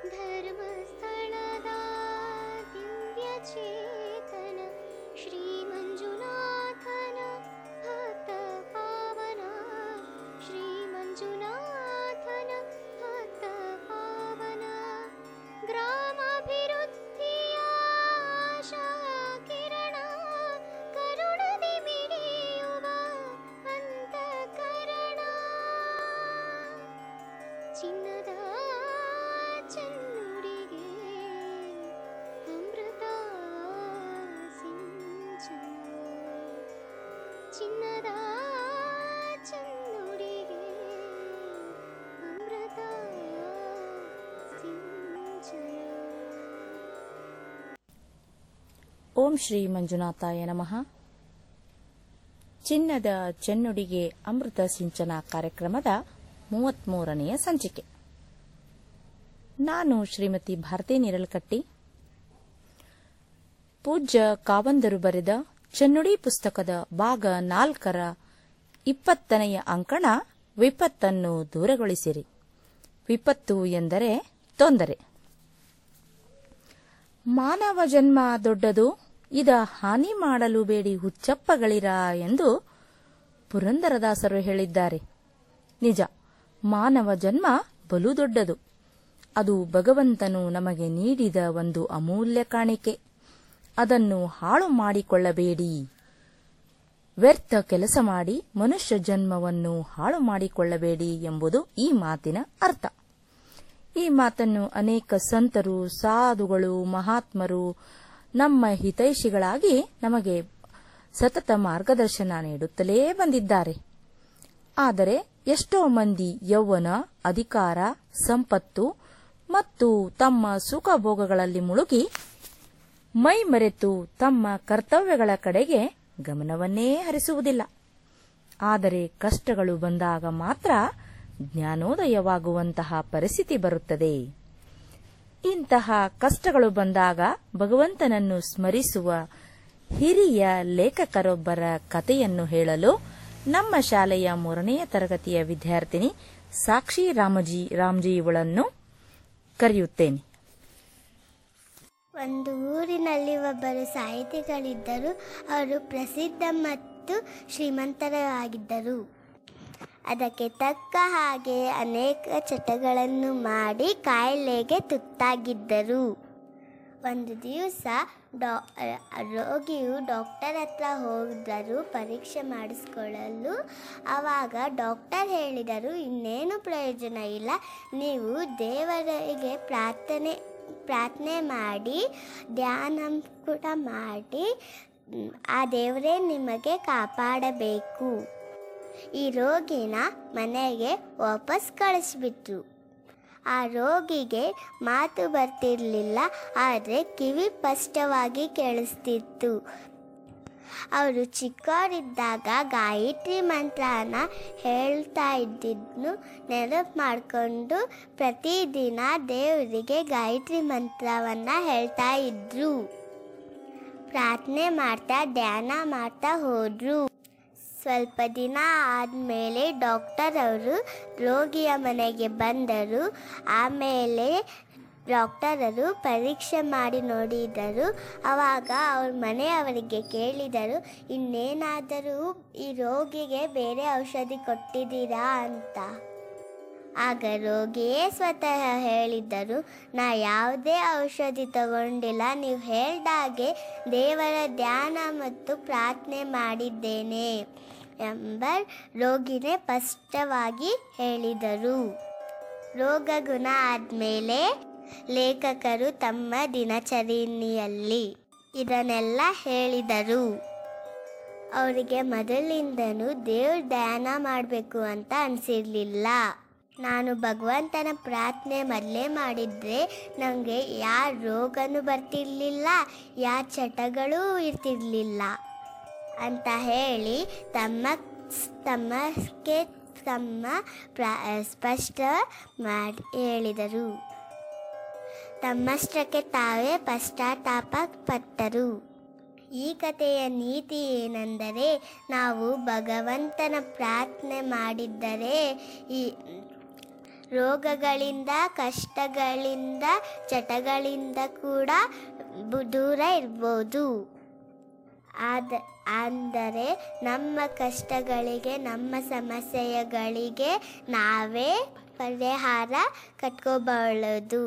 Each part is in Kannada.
ಧರ್ಮಸ್ಥಳದ ದಿವ್ಯ ಚೇತನ ಶ್ರೀ ಮಂಜುನಾಥನ ಭಕ್ತ ಪಾವನ ಶ್ರೀ ಮಂಜುನಾಥನ ಭಕ್ತ ಪಾವನ ಗ್ರಾಮಾಭಿವೃದ್ಧಿಯ ಆಶಾ ಕಿರಣ ಕರುಣದಿ ಮಿಡಿಯುವ ಅಂತಃಕರಣ ಚಿನ್ನದ ಚೆನ್ನುಡಿಗೆ ಅಮೃತ ಸಿಂಚನ ಚಿನ್ನದ ಚೆನ್ನುಡಿಗೆ ಅಮೃತ ಸಿಂಚನ ಓಂ ಶ್ರೀ ಮಂಜುನಾಥಾಯ ನಮಃ ಚಿನ್ನದ ಚೆನ್ನುಡಿಗೆ ಅಮೃತ ಸಿಂಚನ ಕಾರ್ಯಕ್ರಮದ ಮೂವತ್ಮೂರನೆಯ ಸಂಚಿಕೆ ನಾನು ಶ್ರೀಮತಿ ಭಾರತಿ ನಿರಲ್ಕಟ್ಟಿ ಪೂಜ್ಯ ಕಾವಂದರು ಬರೆದ ಚೆನ್ನುಡಿ ಪುಸ್ತಕದ ಭಾಗ ನಾಲ್ಕರ ಇಪ್ಪತ್ತನೆಯ ಅಂಕಣ ವಿಪತ್ತನ್ನು ದೂರಗೊಳಿಸಿರಿ ವಿಪತ್ತು ಎಂದರೆ ತೊಂದರೆ ಮಾನವ ಜನ್ಮ ದೊಡ್ಡದು ಇದ ಹಾನಿ ಮಾಡಲು ಬೇಡಿ ಹುಚ್ಚಪ್ಪಗಳಿರ ಎಂದು ಪುರಂದರದಾಸರು ಹೇಳಿದ್ದಾರೆ ನಿಜ ಮಾನವ ಜನ್ಮ ಬಲು ದೊಡ್ಡದು ಅದು ಭಗವಂತನು ನಮಗೆ ನೀಡಿದ ಒಂದು ಅಮೂಲ್ಯ ಕಾಣಿಕೆ ಅದನ್ನು ಹಾಳು ಮಾಡಿಕೊಳ್ಳಬೇಡಿ ವ್ಯರ್ಥ ಕೆಲಸ ಮಾಡಿ ಮನುಷ್ಯ ಜನ್ಮವನ್ನು ಹಾಳು ಮಾಡಿಕೊಳ್ಳಬೇಡಿ ಎಂಬುದು ಈ ಮಾತಿನ ಅರ್ಥ ಈ ಮಾತನ್ನು ಅನೇಕ ಸಂತರು ಸಾಧುಗಳು ಮಹಾತ್ಮರು ನಮ್ಮ ಹಿತೈಷಿಗಳಾಗಿ ನಮಗೆ ಸತತ ಮಾರ್ಗದರ್ಶನ ನೀಡುತ್ತಲೇ ಬಂದಿದ್ದಾರೆ ಆದರೆ ಎಷ್ಟೋ ಮಂದಿ ಯೌವನ ಅಧಿಕಾರ ಸಂಪತ್ತು ಮತ್ತು ತಮ್ಮ ಸುಖ ಭೋಗಗಳಲ್ಲಿ ಮುಳುಗಿ ಮೈ ಮರೆತು ತಮ್ಮ ಕರ್ತವ್ಯಗಳ ಕಡೆಗೆ ಗಮನವನ್ನೇ ಹರಿಸುವುದಿಲ್ಲ ಆದರೆ ಕಷ್ಟಗಳು ಬಂದಾಗ ಮಾತ್ರ ಜ್ಞಾನೋದಯವಾಗುವಂತಹ ಪರಿಸ್ಥಿತಿ ಬರುತ್ತದೆ ಇಂತಹ ಕಷ್ಟಗಳು ಬಂದಾಗ ಭಗವಂತನನ್ನು ಸ್ಮರಿಸುವ ಹಿರಿಯ ಲೇಖಕರೊಬ್ಬರ ಕಥೆಯನ್ನು ಹೇಳಲು ನಮ್ಮ ಶಾಲೆಯ ಮೂರನೆಯ ತರಗತಿಯ ವಿದ್ಯಾರ್ಥಿನಿ ಸಾಕ್ಷಿ ರಾಮಜಿ ರಾಮ್ಜಿ ಇವಳನ್ನು ಕರೆಯುತ್ತೇನೆ ಒಂದು ಊರಿನಲ್ಲಿ ಒಬ್ಬರು ಸಾಹಿತಿಗಳಿದ್ದರು ಅವರು ಪ್ರಸಿದ್ಧ ಮತ್ತು ಶ್ರೀಮಂತರಾಗಿದ್ದರು ಅದಕ್ಕೆ ತಕ್ಕ ಹಾಗೆ ಅನೇಕ ಚಟಗಳನ್ನು ಮಾಡಿ ಕಾಯಿಲೆಗೆ ತುತ್ತಾಗಿದ್ದರು ಒಂದು ದಿವಸ ಡಾ ರೋಗಿಯು ಡಾಕ್ಟರ್ ಹತ್ರ ಹೋದರು ಪರೀಕ್ಷೆ ಮಾಡಿಸ್ಕೊಳ್ಳಲು ಆವಾಗ ಡಾಕ್ಟರ್ ಹೇಳಿದರು ಇನ್ನೇನು ಪ್ರಯೋಜನ ಇಲ್ಲ ನೀವು ದೇವರಿಗೆ ಪ್ರಾರ್ಥನೆ ಪ್ರಾರ್ಥನೆ ಮಾಡಿ ಧ್ಯಾನ ಕೂಡ ಮಾಡಿ ಮ್, ಆ ದೇವರೇ ನಿಮಗೆ ಕಾಪಾಡಬೇಕು ಈ ರೋಗಿನ ಮನೆಗೆ ವಾಪಸ್ ಕಳಿಸ್ಬಿಟ್ರು ಆ ರೋಗಿಗೆ ಮಾತು ಬರ್ತಿರ್ಲಿಲ್ಲ ಆದರೆ ಕಿವಿ ಸ್ಪಷ್ಟವಾಗಿ ಕೇಳಿಸ್ತಿತ್ತು ಅವರು ಚಿಕ್ಕವರಿದ್ದಾಗ ಗಾಯತ್ರಿ ಮಂತ್ರನ ಹೇಳ್ತಾ ಇದ್ದಿದ್ನು ನೆನಪು ಮಾಡಿಕೊಂಡು ಪ್ರತಿದಿನ ದೇವರಿಗೆ ಗಾಯತ್ರಿ ಮಂತ್ರವನ್ನು ಹೇಳ್ತಾ ಇದ್ರು ಪ್ರಾರ್ಥನೆ ಮಾಡ್ತಾ ಧ್ಯಾನ ಮಾಡ್ತಾ ಹೋದ್ರು ಸ್ವಲ್ಪ ದಿನ ಆದಮೇಲೆ ಡಾಕ್ಟರ್ ಅವರು ರೋಗಿಯ ಮನೆಗೆ ಬಂದರು ಆಮೇಲೆ ಡಾಕ್ಟರರು ಪರೀಕ್ಷೆ ಮಾಡಿ ನೋಡಿದರು ಆವಾಗ ಅವ್ರ ಮನೆಯವರಿಗೆ ಕೇಳಿದರು ಇನ್ನೇನಾದರೂ ಈ ರೋಗಿಗೆ ಬೇರೆ ಔಷಧಿ ಕೊಟ್ಟಿದ್ದೀರಾ ಅಂತ ಆಗ ರೋಗಿಯೇ ಸ್ವತಃ ಹೇಳಿದ್ದರು ನಾ ಯಾವುದೇ ಔಷಧಿ ತಗೊಂಡಿಲ್ಲ ನೀವು ಹೇಳ್ದಾಗೆ ದೇವರ ಧ್ಯಾನ ಮತ್ತು ಪ್ರಾರ್ಥನೆ ಮಾಡಿದ್ದೇನೆ ಎಂಬ ರೋಗಿನೇ ಸ್ಪಷ್ಟವಾಗಿ ಹೇಳಿದರು ರೋಗ ಗುಣ ಆದಮೇಲೆ ಲೇಖಕರು ತಮ್ಮ ದಿನಚರಿಯಲ್ಲಿ ಇದನ್ನೆಲ್ಲ ಹೇಳಿದರು ಅವರಿಗೆ ಮೊದಲಿಂದನೂ ದೇವ್ರ ಧ್ಯಾನ ಮಾಡಬೇಕು ಅಂತ ಅನಿಸಿರ್ಲಿಲ್ಲ ನಾನು ಭಗವಂತನ ಪ್ರಾರ್ಥನೆ ಮೊದಲೇ ಮಾಡಿದ್ರೆ ನನಗೆ ಯಾವ ರೋಗನೂ ಬರ್ತಿರ್ಲಿಲ್ಲ ಯಾವ ಚಟಗಳೂ ಇರ್ತಿರ್ಲಿಲ್ಲ ಅಂತ ಹೇಳಿ ತಮ್ಮ ತಮ್ಮಕ್ಕೆ ತಮ್ಮ ಪ್ರ ಸ್ಪಷ್ಟ ಮಾಡಿ ಹೇಳಿದರು ತಮ್ಮಷ್ಟಕ್ಕೆ ತಾವೇ ಪಶ್ಚಾತ್ತಾಪ ಪಟ್ಟರು ಈ ಕಥೆಯ ನೀತಿ ಏನೆಂದರೆ ನಾವು ಭಗವಂತನ ಪ್ರಾರ್ಥನೆ ಮಾಡಿದ್ದರೆ ಈ ರೋಗಗಳಿಂದ ಕಷ್ಟಗಳಿಂದ ಚಟಗಳಿಂದ ಕೂಡ ಬು- ದೂರ ಇರ್ಬೋದು ಆದ ಅಂದರೆ ನಮ್ಮ ಕಷ್ಟಗಳಿಗೆ ನಮ್ಮ ಸಮಸ್ಯೆಗಳಿಗೆ ನಾವೇ ಪರಿಹಾರ ಕಟ್ಕೋಬಾರದು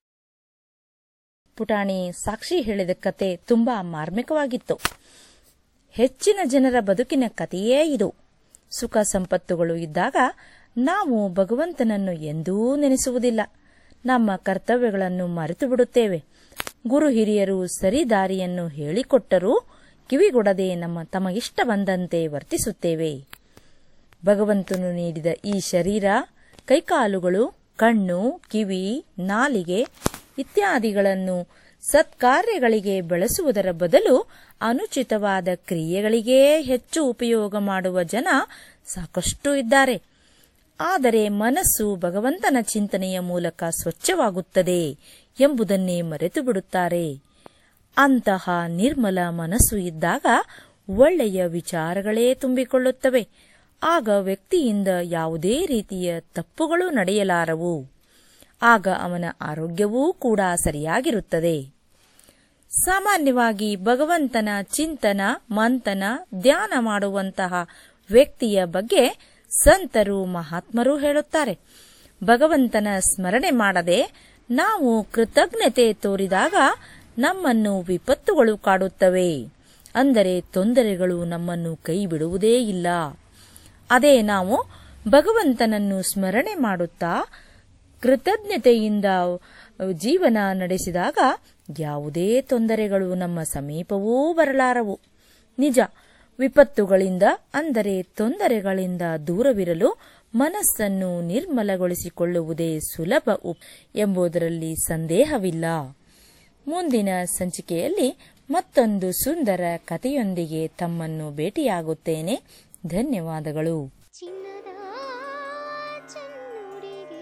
ಪುಟಾಣಿ ಸಾಕ್ಷಿ ಹೇಳಿದ ಕತೆ ತುಂಬಾ ಮಾರ್ಮಿಕವಾಗಿತ್ತು ಹೆಚ್ಚಿನ ಜನರ ಬದುಕಿನ ಕಥೆಯೇ ಇದು ಸುಖ ಸಂಪತ್ತುಗಳು ಇದ್ದಾಗ ನಾವು ಭಗವಂತನನ್ನು ಎಂದೂ ನೆನೆಸುವುದಿಲ್ಲ ನಮ್ಮ ಕರ್ತವ್ಯಗಳನ್ನು ಮರೆತು ಬಿಡುತ್ತೇವೆ ಗುರು ಹಿರಿಯರು ಸರಿ ದಾರಿಯನ್ನು ಹೇಳಿಕೊಟ್ಟರೂ ಕಿವಿಗೊಡದೆ ನಮ್ಮ ತಮಗಿಷ್ಟ ಬಂದಂತೆ ವರ್ತಿಸುತ್ತೇವೆ ಭಗವಂತನು ನೀಡಿದ ಈ ಶರೀರ ಕೈಕಾಲುಗಳು ಕಣ್ಣು ಕಿವಿ ನಾಲಿಗೆ ಇತ್ಯಾದಿಗಳನ್ನು ಸತ್ಕಾರ್ಯಗಳಿಗೆ ಬಳಸುವುದರ ಬದಲು ಅನುಚಿತವಾದ ಕ್ರಿಯೆಗಳಿಗೇ ಹೆಚ್ಚು ಉಪಯೋಗ ಮಾಡುವ ಜನ ಸಾಕಷ್ಟು ಇದ್ದಾರೆ ಆದರೆ ಮನಸ್ಸು ಭಗವಂತನ ಚಿಂತನೆಯ ಮೂಲಕ ಸ್ವಚ್ಛವಾಗುತ್ತದೆ ಎಂಬುದನ್ನೇ ಮರೆತು ಬಿಡುತ್ತಾರೆ ಅಂತಹ ನಿರ್ಮಲ ಮನಸ್ಸು ಇದ್ದಾಗ ಒಳ್ಳೆಯ ವಿಚಾರಗಳೇ ತುಂಬಿಕೊಳ್ಳುತ್ತವೆ ಆಗ ವ್ಯಕ್ತಿಯಿಂದ ಯಾವುದೇ ರೀತಿಯ ತಪ್ಪುಗಳು ನಡೆಯಲಾರವು ಆಗ ಅವನ ಆರೋಗ್ಯವೂ ಕೂಡ ಸರಿಯಾಗಿರುತ್ತದೆ ಸಾಮಾನ್ಯವಾಗಿ ಭಗವಂತನ ಚಿಂತನ ಮಂಥನ ಧ್ಯಾನ ಮಾಡುವಂತಹ ವ್ಯಕ್ತಿಯ ಬಗ್ಗೆ ಸಂತರು ಮಹಾತ್ಮರು ಹೇಳುತ್ತಾರೆ ಭಗವಂತನ ಸ್ಮರಣೆ ಮಾಡದೆ ನಾವು ಕೃತಜ್ಞತೆ ತೋರಿದಾಗ ನಮ್ಮನ್ನು ವಿಪತ್ತುಗಳು ಕಾಡುತ್ತವೆ ಅಂದರೆ ತೊಂದರೆಗಳು ನಮ್ಮನ್ನು ಕೈ ಬಿಡುವುದೇ ಇಲ್ಲ ಅದೇ ನಾವು ಭಗವಂತನನ್ನು ಸ್ಮರಣೆ ಮಾಡುತ್ತಾ ಕೃತಜ್ಞತೆಯಿಂದ ಜೀವನ ನಡೆಸಿದಾಗ ಯಾವುದೇ ತೊಂದರೆಗಳು ನಮ್ಮ ಸಮೀಪವೂ ಬರಲಾರವು ನಿಜ ವಿಪತ್ತುಗಳಿಂದ ಅಂದರೆ ತೊಂದರೆಗಳಿಂದ ದೂರವಿರಲು ಮನಸ್ಸನ್ನು ನಿರ್ಮಲಗೊಳಿಸಿಕೊಳ್ಳುವುದೇ ಸುಲಭ ಉಪ್ ಎಂಬುದರಲ್ಲಿ ಸಂದೇಹವಿಲ್ಲ ಮುಂದಿನ ಸಂಚಿಕೆಯಲ್ಲಿ ಮತ್ತೊಂದು ಸುಂದರ ಕಥೆಯೊಂದಿಗೆ ತಮ್ಮನ್ನು ಭೇಟಿಯಾಗುತ್ತೇನೆ ಧನ್ಯವಾದಗಳು ಚಿನ್ನದ ಚೆನ್ನುಡಿಗೆ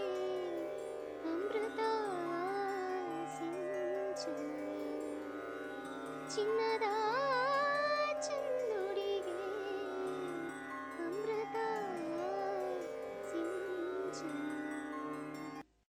ಅಮೃತ ಸಿಂಚನ ಚಿನ್ನದ